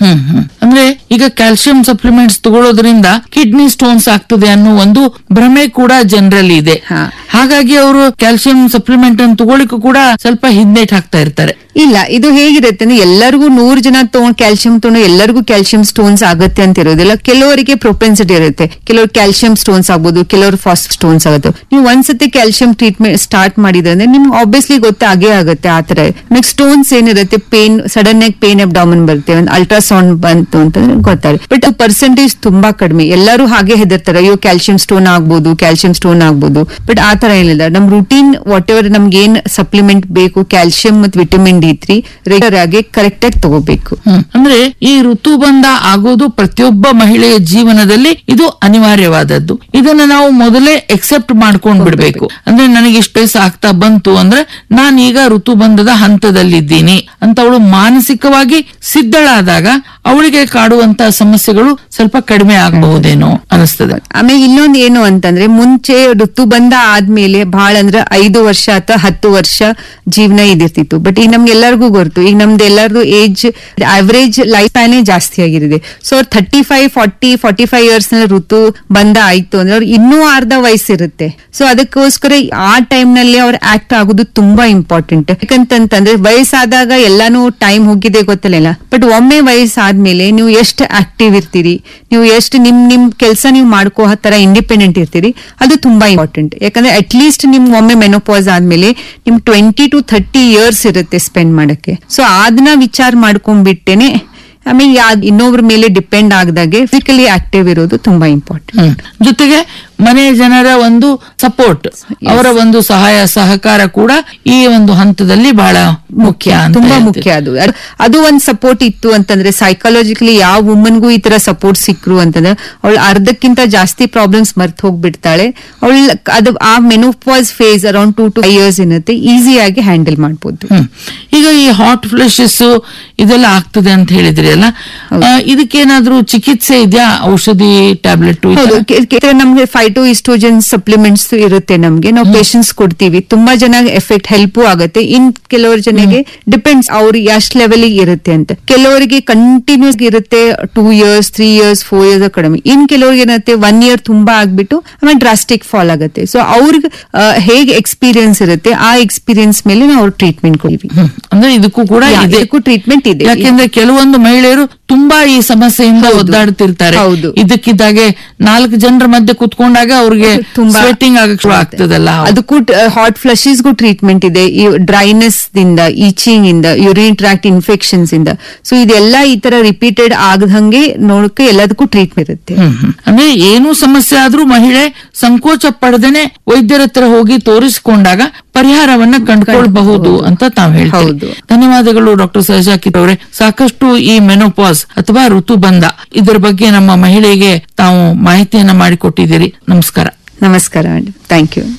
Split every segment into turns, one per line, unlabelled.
ಹ್ಮ್ ಹ್ಮ್ ಅಂದ್ರೆ ಈಗ ಕ್ಯಾಲ್ಸಿಯಂ ಸಪ್ಲಿಮೆಂಟ್ಸ್ ತಗೊಳ್ಳೋದ್ರಿಂದ ಕಿಡ್ನಿ ಸ್ಟೋನ್ಸ್ ಆಗ್ತದೆ ಅನ್ನೋ ಒಂದು ಭ್ರಮೆ ಕೂಡ ಜನರಲ್ಲಿ ಇದೆ
ಹಾ.
ಹಾಗಾಗಿ ಅವರು ಕ್ಯಾಲ್ಸಿಯಂ ಸಪ್ಲಿಮೆಂಟ್ ಅನ್ನು ತಗೊಳ್ಳಿಕ್ಕೂ ಕೂಡ ಸ್ವಲ್ಪ ಹಿಂದೇಟ್ ಹಾಕ್ತಾ ಇರ್ತಾರೆ
ಇಲ್ಲ ಇದು ಹೇಗಿರುತ್ತೆ ಅಂದ್ರೆ ಎಲ್ಲರಿಗೂ ನೂರ್ ಜನ ತಗೊಂಡ್ ಕ್ಯಾಲ್ಸಿಯಂ ತಗೊಂಡು ಎಲ್ಲರಿಗೂ ಕ್ಯಾಲ್ಸಿಯಂ ಸ್ಟೋನ್ಸ್ ಆಗುತ್ತೆ ಅಂತ ಇರೋದಿಲ್ಲ ಕೆಲವರಿಗೆ ಪ್ರೊಪೆನ್ಸಿಟಿ ಇರುತ್ತೆ ಕೆಲವರು ಕ್ಯಾಲ್ಸಿಯಂ ಸ್ಟೋನ್ಸ್ ಆಗ್ಬೋದು ಕೆಲವರು ಫಾಸ್ಟ್ ಸ್ಟೋನ್ಸ್ ಆಗುತ್ತೆ ನೀವು ಒಂದ್ಸತಿ ಕ್ಯಾಲ್ಸಿಯಂ ಟ್ರೀಟ್ಮೆಂಟ್ ಸ್ಟಾರ್ಟ್ ಮಾಡಿದ್ರೆ ನಿಮ್ಗೆ ಆಬ್ವಿಯಸ್ಲಿ ಗೊತ್ತಾಗೇ ಆಗುತ್ತೆ ಆತರ ನೆಕ್ಸ್ಟ್ ಸ್ಟೋನ್ಸ್ ಏನಿರುತ್ತೆ ಪೇನ್ ಸಡನ್ ಆಗಿ ಪೇನ್ ಅಬ್ಡಾಮನ್ ಬರುತ್ತೆ ಒಂದು ಅಲ್ಟ್ರಾಸೌಂಡ್ ಬಂತು ಅಂತಂದ್ರೆ ಗೊತ್ತಾಗುತ್ತೆ ಬಟ್ ಪರ್ಸೆಂಟೇಜ್ ತುಂಬಾ ಕಡಿಮೆ ಎಲ್ಲರೂ ಹಾಗೆ ಹೆದರ್ತಾರೆ ಅಯ್ಯೋ ಕ್ಯಾಲ್ಸಿಯಂ ಸ್ಟೋನ್ ಆಗ್ಬೋದು ಕ್ಯಾಲ್ಸಿಯಂ ಸ್ಟೋನ್ ಆಗ್ಬೋದು ಬಟ್ ಆ ತರ ಏನಿಲ್ಲ ನಮ್ ರೂಟೀನ್ ವಾಟ್ ಎವರ್ ನಮ್ಗೆ ಏನ್ ಸಪ್ಲಿಮೆಂಟ್ ಬೇಕು ಕ್ಯಾಲ್ಸಿಯಂ ಮತ್ತು ವಿಟಮಿನ್ ಡಿ ತ್ರೀ ರೆಗ್ಯುಲರ್ ಆಗಿ ಕರೆಕ್ಟ್ ಆಗಿ ತಗೋಬೇಕು
ಹ್ಮ್. ಅಂದ್ರೆ ಈ ಋತುಬಂಧ ಆಗೋದು ಪ್ರತಿಯೊಬ್ಬ ಮಹಿಳೆಯ ಜೀವನದಲ್ಲಿ ಇದು ಅನಿವಾರ್ಯವಾದದ್ದು ಇದನ್ನ ನಾವು ಮೊದಲೇ ಎಕ್ಸೆಪ್ಟ್ ಮಾಡ್ಕೊಂಡ್ ಬಿಡ್ಬೇಕು ಅಂದ್ರೆ ನನಗೆ ಇಷ್ಟ ವಯಸ್ಸು ಆಗ್ತಾ ಬಂತು ಅಂದ್ರೆ ನಾನೀಗ ಋತುಬಂಧದ ಹಂತದಲ್ಲಿದ್ದೀನಿ ಅಂತ ಅವಳು ಮಾನಸಿಕವಾಗಿ ಸಿದ್ಧಳಾದಾಗ ಅವಳಿಗೆ ಕಾಡುವಂತ ಸಮಸ್ಯೆಗಳು ಸ್ವಲ್ಪ ಕಡಿಮೆ ಆಗಬಹುದೇನೋ ಅನಿಸ್ತದೆ
ಆಮೇಲೆ ಇನ್ನೊಂದ್ ಏನು ಅಂತಂದ್ರೆ ಮುಂಚೆ ಋತು ಬಂದ ಆದ್ಮೇಲೆ ಬಹಳ ಅಂದ್ರೆ ಐದು ವರ್ಷ ಅಥವಾ ಹತ್ತು ವರ್ಷ ಜೀವನ ಇದಿರ್ತಿತ್ತು ಬಟ್ ಈಗ ನಮ್ಗೆಲ್ಲರಿಗೂ ಗೊತ್ತು ಈಗ ನಮ್ದು ಎಲ್ಲರದು ಏಜ್ ಅವರೇಜ್ ಲೈಫ್ ಸ್ಪ್ಯಾನೇ ಜಾಸ್ತಿ ಆಗಿರಿದೆ so thirty five forty forty five years ನಲ್ಲಿ ಋತು ಬಂದ ಆಯ್ತು ಅಂದ್ರೆ ಅವ್ರು ಇನ್ನೂ ಅರ್ಧ ವಯಸ್ಸಿರುತ್ತೆ ಸೊ ಅದಕ್ಕೋಸ್ಕರ ಆ ಟೈಮ್ ನಲ್ಲಿ ಅವ್ರು ಆಕ್ಟ್ ಆಗೋದು ತುಂಬಾ ಇಂಪಾರ್ಟೆಂಟ್ ಯಾಕಂತಂತಂದ್ರೆ ವಯಸ್ಸಾದಾಗ ಎಲ್ಲಾನು ಟೈಮ್ ಹೋಗಿದೆ ಗೊತ್ತಿಲ್ಲ ಬಟ್ ಒಮ್ಮೆ ವಯಸ್ಸಾದ್ಮೇಲೆ ನೀವು ಎಷ್ಟು ಆಕ್ಟಿವ್ ಇರ್ತೀರಿ ನೀವು ಎಷ್ಟು ನಿಮ್ ನಿಮ್ ಕೆಲಸ ನೀವು ಮಾಡ್ಕೋ ತರ ಇಂಡಿಪೆಂಡೆಂಟ್ ಇರ್ತೀರಿ ಅದು ತುಂಬಾ ಇಂಪಾರ್ಟೆಂಟ್ ಯಾಕಂದ್ರೆ ಅಟ್ ಲೀಸ್ಟ್ ನಿಮ್ ಒಮ್ಮೆ ಮೆನೋಪಾಸ್ ಆದ್ಮೇಲೆ ನಿಮ್ ಟ್ವೆಂಟಿ ಟು ಥರ್ಟಿ ಇಯರ್ಸ್ ಇರುತ್ತೆ ಸ್ಪೆಂಡ್ ಮಾಡಕ್ಕೆ ಸೊ ಅದನ್ನ ವಿಚಾರ ಮಾಡ್ಕೊಂಡ್ಬಿಟ್ಟೇನೆ ಆಮೇಲೆ ಯಾ- ಇನ್ನೊಬ್ರ ಮೇಲೆ ಡಿಪೆಂಡ್ ಆಗದಾಗೆ ಫಿಸಿಕಲಿ ಆಕ್ಟಿವ್ ಇರೋದು ತುಂಬಾ ಇಂಪಾರ್ಟೆಂಟ್
ಹ್ಮ್. ಜೊತೆಗೆ ಮನೆ ಜನರ ಒಂದು ಸಪೋರ್ಟ್ ಅವರ ಒಂದು ಸಹಾಯ ಸಹಕಾರ ಕೂಡ ಈ ಒಂದು ಹಂತದಲ್ಲಿ ಬಹಳ ಮುಖ್ಯ ಅಂತ
ತುಂಬಾ
ಹೇಳ್ತೀವಿ.
ಮುಖ್ಯ ಅದು ಅದ್- ಅದು ಒಂದ್ ಸಪೋರ್ಟ್ ಇತ್ತು ಅಂತಂದ್ರೆ ಸೈಕಾಲಜಿಕಲಿ ಯಾವ ವುಮನ್ಗೂ ಈ ತರ ಸಪೋರ್ಟ್ ಸಿಕ್ರು ಅಂತಂದ್ರೆ ಅವಳು ಅರ್ಧಕ್ಕಿಂತ ಜಾಸ್ತಿ ಪ್ರಾಬ್ಲಮ್ಸ್ ಮರ್ತ್ ಹೋಗ್ಬಿಡ್ತಾಳೆ ಅವಳು ಅದು ಆ menopause phase around two to five years ಏನತ್ತೆ ಈಸಿಯಾಗಿ ಹ್ಯಾಂಡಲ್ ಮಾಡ್ಬೋದು
ಹ್ಮ್. ಈಗ ಈ ಹಾಟ್ ಫ್ಲಶಸ್ ಇದೆಲ್ಲ ಆಗ್ತದೆ ಅಂತ ಹೇಳಿದ್ರಿ ಅಲ್ಲ ಆ, ಇದಕ್ಕೇನಾದ್ರೂ ಚಿಕಿತ್ಸೆ ಇದೆಯಾ ಔಷಧಿ ಟ್ಯಾಬ್ಲೆಟ್
ಹೌದು ಕೆ- ಕೆ- ನಮ್ಗೆ ಫೈಟೋ ಇಸ್ಟ್ರೋಜನ್ ಸಪ್ಲಿಮೆಂಟ್ಸ್ ಇರುತ್ತೆ ನಮ್ಗೆ ನಾವು ಪೇಷನ್ಸ್ ಕೊಡ್ತೀವಿ ತುಂಬಾ ಜನ ಎಫೆಕ್ಟ್ ಹೆಲ್ಪ್ ಆಗುತ್ತೆ ಇನ್ ಕೆಲವರು ಜನಗೆ ಡಿಪೆಂಡ್ಸ್ ಅವ್ರು ಎಷ್ಟ್ ಲೆವೆಲ್ ಇರುತ್ತೆ ಅಂತ ಕೆಲವರಿಗೆ ಕಂಟಿನ್ಯೂಸ್ ಇರುತ್ತೆ two years three years four years ಕಡಿಮೆ ಇನ್ ಕೆಲವ್ರಿಗೆ ಏನಾಗುತ್ತೆ ಒನ್ ಇಯರ್ ತುಂಬಾ ಆಗ್ಬಿಟ್ಟು ಆಮೇಲೆ ಡ್ರಾಸ್ಟಿಕ್ ಫಾಲ್ ಆಗುತ್ತೆ ಸೊ ಅವ್ರಿಗೆ ಹೇಗೆ ಎಕ್ಸ್ಪೀರಿಯನ್ಸ್ ಇರುತ್ತೆ ಆ ಎಕ್ಸ್ಪೀರಿಯನ್ಸ್ ಮೇಲೆ ನಾವು ಅವ್ರ ಟ್ರೀಟ್ಮೆಂಟ್ ಕೊಡ್ತೀವಿ
ಹ್ಮ್. ಅಂದ್ರೆ ಇದಕ್ಕೂ ಕೂಡ
ಯಾ,
ಇದೆ
ಇದಕ್ಕೂ ಟ್ರೀಟ್ಮೆಂಟ್ ಇದೆ
ಯಾಕೆಂದ್ರೆ ಕೆಲವೊಂದು ಮಹಿಳೆಯರು ತುಂಬಾ ಈ ಸಮಸ್ಯೆಯಿಂದ
ಹೌದು.
ಒದ್ದಾಡ್ತಿರ್ತಾರೆ
ಹೌದು.
ಇದಕ್ಕಿದ್ದಾಗೆ ನಾಲ್ಕು ಜನರ ಮಧ್ಯೆ ಕುತ್ಕೊಂಡಾಗ ಅವ್ರಿಗೆ
ತುಂಬಾ
ಸ್ವೆಟ್ಟಿಂಗ್ ಆಗಕ್ ಶುರು ಆಗ್ತದಲ್ಲ
ಅದಕ್ಕೂ ಹಾಟ್ ಫ್ಲಶಸ್ಗೂ ಟ್ರೀಟ್ಮೆಂಟ್ ಇದೆ ಈ ಡ್ರೈನೆಸ್ ದಿಂದ ಈಚಿಂಗ್ ಇಂದ ಯುರಿನ್ ಟ್ರಾಕ್ಟ್ ಇನ್ಫೆಕ್ಷನ್ಸ್ ಇಂದ ಸೊ ಇದೆಲ್ಲ ಈ ತರ ರಿಪೀಟೆಡ್ ಆಗದಂಗೆ ನೋಡಕ್ಕೆ ಎಲ್ಲದಕ್ಕೂ ಟ್ರೀಟ್ಮೆಂಟ್ ಇರುತ್ತೆ
ಹ್ಮ್ ಹ್ಮ್. ಅಂದ್ರೆ ಏನು ಸಮಸ್ಯೆ ಆದ್ರೂ ಮಹಿಳೆ ಸಂಕೋಚ ಪಡದೇನೆ ವೈದ್ಯರ ಹತ್ರ ಹೋಗಿ ತೋರಿಸಿಕೊಂಡಾಗ ಪರಿಹಾರವನ್ನ ಕಂಡುಕೊಳ್ಬಹುದು ಅಂತ ತಾವು ಹೇಳ್ತೀವಿ
ಹೌದು.
ಧನ್ಯವಾದಗಳು ಡಾಕ್ಟರ್ ಸಹಜಾಕಿತ್ ಅವರೇ ಸಾಕಷ್ಟು ಈ ಮೆನೋಪಾಸ್ ಅಥವಾ ಋತುಬಂಧ ಇದರ ಬಗ್ಗೆ ನಮ್ಮ ಮಹಿಳೆಗೆ ತಾವು ಮಾಹಿತಿಯನ್ನ ಮಾಡಿಕೊಟ್ಟಿದ್ದೀರಿ ನಮಸ್ಕಾರ
ನಮಸ್ಕಾರ ಥ್ಯಾಂಕ್ ಯು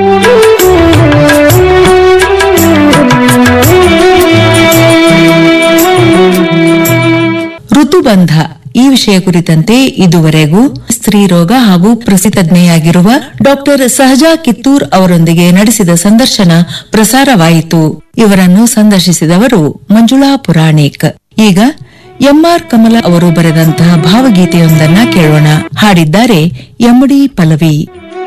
ಋತುಬಂಧ ಈ ವಿಷಯ ಕುರಿತಂತೆ ಇದುವರೆಗೂ ಸ್ತ್ರೀರೋಗ ಹಾಗೂ ಪ್ರಸಿತಜ್ಞೆಯಾಗಿರುವ ಡಾಕ್ಟರ್ ಸಹಜಾ ಕಿತ್ತೂರ್ ಅವರೊಂದಿಗೆ ನಡೆಸಿದ ಸಂದರ್ಶನ ಪ್ರಸಾರವಾಯಿತು ಇವರನ್ನು ಸಂದರ್ಶಿಸಿದವರು ಮಂಜುಳಾ ಪುರಾಣಿಕ್ ಈಗ ಎಂಆರ್ ಕಮಲ ಅವರು ಬರೆದಂತಹ ಭಾವಗೀತೆಯೊಂದನ್ನ ಕೇಳೋಣ ಹಾಡಿದ್ದಾರೆ ಎಮ್ಮಡಿ ಪಲವಿ